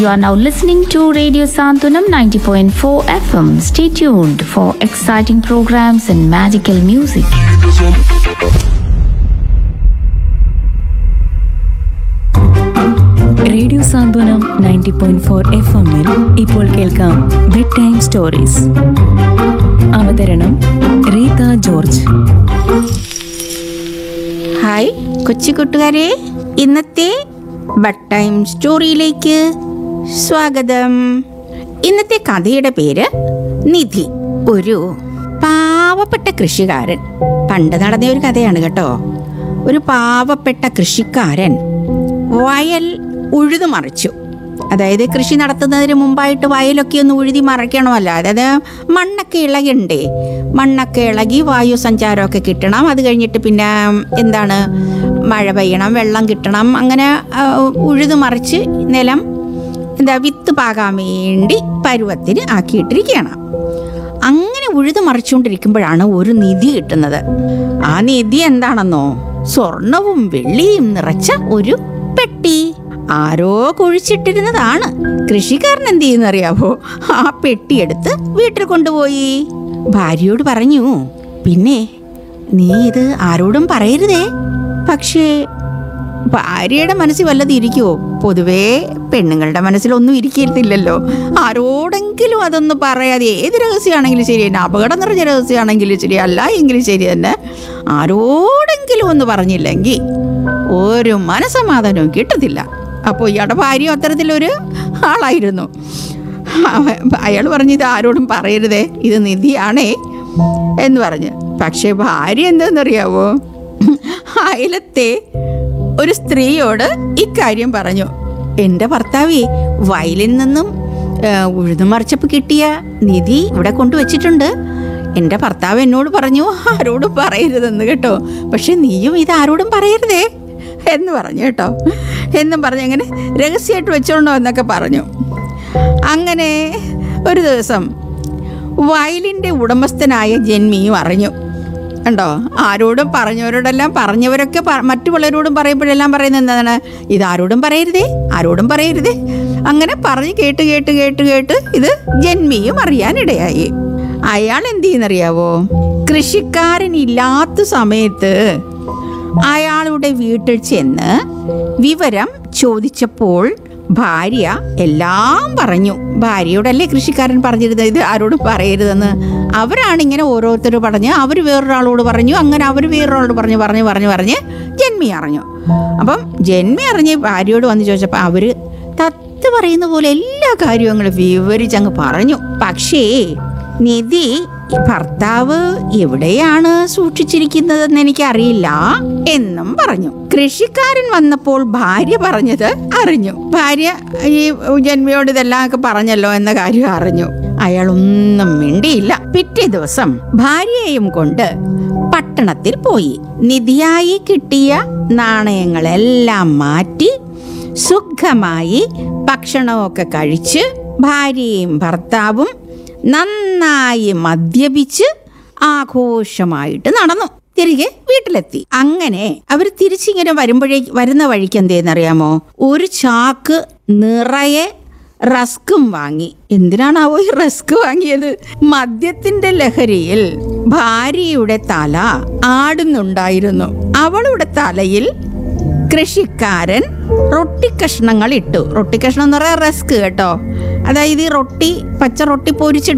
You are now listening to Radio Santunam 90.4 FM. Stay tuned for exciting programs and magical music. Radio Santhwanam ninety point four F എമ്മിൽ ഇപ്പോൾ കേൾക്കാം bed time stories അവതരണം Reetha George hi കൊച്ചു കൂട്ടുകാരെ ഇന്നത്തെ bud time സ്റ്റോറിയിലേക്ക് സ്വാഗതം ഇന്നത്തെ കഥയുടെ പേര് നിധി ഒരു പാവപ്പെട്ട കൃഷിക്കാരൻ പണ്ട് നടന്ന ഒരു കഥയാണ് കേട്ടോ ഒരു പാവപ്പെട്ട കൃഷിക്കാരൻ വയൽ ഉഴുതു മറിച്ചു അതായത് കൃഷി നടത്തുന്നതിന് മുമ്പായിട്ട് വയലൊക്കെ ഒന്ന് ഉഴുതി മറിക്കണമല്ലോ അതായത് മണ്ണൊക്കെ ഇളകണ്ടേ മണ്ണൊക്കെ ഇളകി വായു സഞ്ചാരമൊക്കെ കിട്ടണം അത് കഴിഞ്ഞിട്ട് പിന്നെ എന്താണ് മഴ പെയ്യണം വെള്ളം കിട്ടണം അങ്ങനെ ആ, ഉഴുതു മറിച്ച് നിലം എന്താ വിത്ത് പാകാൻ വേണ്ടി പരുവത്തിന് ആക്കിയിട്ടിരിക്കുകയാണ് അങ്ങനെ ഉഴുതു മറിച്ചുകൊണ്ടിരിക്കുമ്പോഴാണ് ഒരു നിധി കിട്ടുന്നത് ആ നിധി എന്താണെന്നോ സ്വർണവും വെള്ളിയും നിറച്ച ഒരു പെട്ടി ആരോ കുഴിച്ചിട്ടിരുന്നതാണ് കൃഷിക്കാരൻ എന്ത് ചെയ്യുന്നറിയാവോ ആ പെട്ടി എടുത്ത് വീട്ടിൽ കൊണ്ടുപോയി ഭാര്യയോട് പറഞ്ഞു പിന്നെ നീ ഇത് ആരോടും പറയരുതേ പക്ഷേ ഭാര്യയുടെ മനസ്സിൽ വല്ലതും ഇരിക്കുവോ പൊതുവേ പെണ്ണുങ്ങളുടെ മനസ്സിലൊന്നും ഇരിക്കരുതില്ലല്ലോ ആരോടെങ്കിലും അതൊന്നും പറയാതെ ഏത് രഹസ്യമാണെങ്കിലും ശരി തന്നെ അപകടം നിറഞ്ഞ രഹസ്യമാണെങ്കിലും ശരി അല്ല എങ്കിലും ശരി തന്നെ ആരോടെങ്കിലും ഒന്ന് പറഞ്ഞില്ലെങ്കിൽ ഒരു മനസമാധാനവും കിട്ടത്തില്ല അപ്പോൾ ഇയാളുടെ ഭാര്യ അത്തരത്തിലൊരു ആളായിരുന്നു അയാൾ പറഞ്ഞു ഇത് ആരോടും പറയരുതേ ഇത് നിധിയാണേ എന്ന് പറഞ്ഞ് പക്ഷേ ഭാര്യ എന്തെന്നറിയാവോ അയലത്തെ ഒരു സ്ത്രീയോട് ഇക്കാര്യം പറഞ്ഞു എൻ്റെ ഭർത്താവേ വയലിൽ നിന്നും ഉഴുതുമറിച്ചപ്പോൾ കിട്ടിയ നിധി ഇവിടെ കൊണ്ടുവച്ചിട്ടുണ്ട് എൻ്റെ ഭർത്താവ് എന്നോട് പറഞ്ഞു ആരോടും പറയരുതെന്ന് കേട്ടോ പക്ഷെ നീയും ഇത് ആരോടും പറയരുതേ എന്ന് പറഞ്ഞു കേട്ടോ എന്നും പറഞ്ഞു അങ്ങനെ രഹസ്യമായിട്ട് വെച്ചോണ്ടോ എന്നൊക്കെ പറഞ്ഞു അങ്ങനെ ഒരു ദിവസം വയലിൻ്റെ ഉടമസ്ഥനായ ജന്മിയും അറിഞ്ഞു കണ്ടോ ആരോടും പറഞ്ഞവരോടെല്ലാം പറഞ്ഞവരൊക്കെ പ- മറ്റു പലരോടും പറയുമ്പോഴെല്ലാം പറയുന്നത് എന്താണ് ഇത് ആരോടും പറയരുതേ ആരോടും പറയരുതേ അങ്ങനെ പറഞ്ഞ് കേട്ട് കേട്ട് കേട്ട് കേട്ട് ഇത് ജന്മിയും അറിയാനിടയായി അയാൾ എന്ത് ചെയ്യുന്നറിയാവോ കൃഷിക്കാരനില്ലാത്ത സമയത്ത് അയാളുടെ വീട്ടിൽ ചെന്ന് വിവരം ചോദിച്ചപ്പോൾ ഭാര്യ എല്ലാം പറഞ്ഞു ഭാര്യയോടല്ലേ കൃഷിക്കാരൻ പറഞ്ഞിരുന്നത് ഇത് ആരോടും പറയരുതെന്ന് അവരാണ് ഇങ്ങനെ ഓരോരുത്തർ പറഞ്ഞ് അവർ വേറൊരാളോട് പറഞ്ഞു അങ്ങനെ അവർ വേറൊരാളോട് പറഞ്ഞു പറഞ്ഞു പറഞ്ഞു പറഞ്ഞ് ജന്മി അറിഞ്ഞു അപ്പം ജന്മി അറിഞ്ഞ് ഭാര്യയോട് വന്ന് ചോദിച്ചപ്പോൾ അവർ തത്ത് പറയുന്ന പോലെ എല്ലാ കാര്യങ്ങളും വിവരിച്ചങ്ങ് പറഞ്ഞു പക്ഷേ നിധി ഭർത്താവ് എവിടെയാണ് സൂക്ഷിച്ചിരിക്കുന്നതെന്ന് എനിക്കറിയില്ല എന്നും പറഞ്ഞു കൃഷിക്കാരൻ വന്നപ്പോൾ ഭാര്യ പറഞ്ഞത് അറിഞ്ഞു ഭാര്യ ഈ ജന്മയോട് ഇതെല്ലാം ഒക്കെ പറഞ്ഞല്ലോ എന്ന കാര്യം അറിഞ്ഞു അയാൾ ഒന്നും മിണ്ടിയില്ല പിറ്റേ ദിവസം ഭാര്യയെയും കൊണ്ട് പട്ടണത്തിൽ പോയി നിധിയായി കിട്ടിയ നാണയങ്ങളെല്ലാം മാറ്റി സുഖമായി ഭക്ഷണമൊക്കെ കഴിച്ച് ഭാര്യയും ഭർത്താവും നന്നായി മദ്യപിച്ച് ആഘോഷമായിട്ട് നടന്നു തിരികെ വീട്ടിലെത്തി അങ്ങനെ അവർ തിരിച്ചിങ്ങനെ വരുമ്പോഴേ വരുന്ന വഴിക്ക് എന്തേന്നറിയാമോ ഒരു ചാക്ക് നിറയെ റസ്കും വാങ്ങി എന്തിനാണാവോ ഈ റസ്ക് വാങ്ങിയത് മദ്യത്തിന്റെ ലഹരിയിൽ ഭാര്യയുടെ തല ആടുന്നുണ്ടായിരുന്നു അവളുടെ തലയിൽ കൃഷിക്കാരൻ റൊട്ടി കഷ്ണങ്ങൾ ഇട്ടു റൊട്ടി കഷ്ണം എന്ന് പറയാൻ റസ്ക് കേട്ടോ അതായത് ഈ റൊട്ടി പച്ച റൊട്ടി പൊരിച്ചെടുക്കും